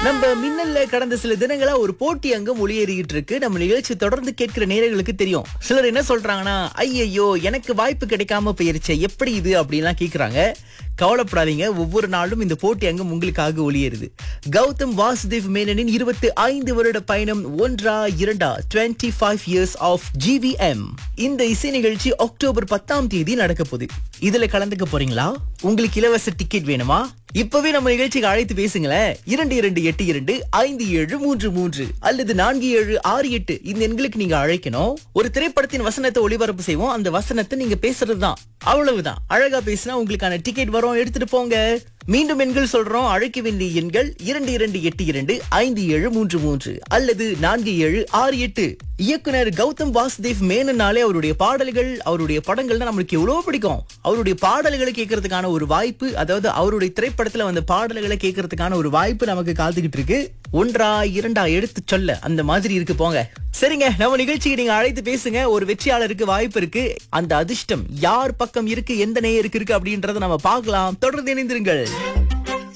நம்ம மின்னல்ல கடந்த சில தினங்களா ஒரு போட்டி அங்கம் ஒளியேறிக்கிட்டு இருக்கு நம்ம நிகழ்ச்சி தொடர்ந்து கேட்கிற நேயர்களுக்கு தெரியும் சிலர் என்ன சொல்றாங்கன்னா ஐயையோ எனக்கு வாய்ப்பு கிடைக்காம போயிருச்சே எப்படி இது அப்படின்லாம் கேக்குறாங்க கவலைப்படாதீங்க ஒவ்வொரு நாளும் இந்த போட்டி அங்கம் உங்களுக்காக ஒளியேறுது கௌதம் வாசுதேவ் மேனனின் இருபத்தி ஐந்து வருட பயணம் ஒன்றா இரண்டா 25 ஃபைவ் இயர்ஸ் ஆஃப் ஜிவிஎம் இந்த இசை நிகழ்ச்சி அக்டோபர் பத்தாம் தேதி நடக்க போகுது இதுல கலந்துக்க போறீங்களா உங்களுக்கு இலவச டிக்கெட் வேணுமா இப்பவே நம்ம நிகழ்ச்சிக்கு அழைத்து பேசுங்களேன் இரண்டு இரண்டு எட்டு இரண்டு ஐந்து ஏழு மூன்று மூன்று அல்லது நான்கு ஏழு ஆறு எட்டு இந்த எண்களுக்கு நீங்க அழைக்கணும் ஒரு திரைப்படத்தின் வசனத்தை ஒளிபரப்பு செய்வோம் அந்த வசனத்தை நீங்க பேசுறதுதான் அவ்வளவுதான் அழகா பேசினா உங்களுக்கான டிக்கெட் வரும் எடுத்துட்டு போங்க மீண்டும் எண்கள் சொல்றோம் அழைக்க வேண்டிய எண்கள் இரண்டு இரண்டு எட்டு இரண்டு ஐந்து ஏழு மூன்று மூன்று அல்லது நான்கு ஏழு ஆறு எட்டு இயக்குனர் கௌதம் வாசுதேவ் மேனனாலே அவருடைய பாடல்கள் அவருடைய படங்கள்னா நம்மளுக்கு எவ்வளவு பிடிக்கும் அவருடைய பாடல்களை கேட்கறதுக்கான ஒரு வாய்ப்பு அதாவது அவருடைய திரைப்படத்துல வந்த பாடல்களை கேட்கறதுக்கான ஒரு வாய்ப்பு நமக்கு காத்துக்கிட்டு இருக்கு ஒன்றா இரண்டா எடுத்து சொல்ல அந்த மாதிரி இருக்கு போங்க சரிங்க நம்ம நிகழ்ச்சிக்கு நீங்க அழைத்து பேசுங்க ஒரு வெற்றியாளருக்கு வாய்ப்பு இருக்கு அந்த அதிர்ஷ்டம் யார் பக்கம் இருக்கு எந்த நேயருக்கு இருக்கு அப்படின்றத நம்ம பார்க்கலாம் தொடர்ந்து இணைந்திருங்கள்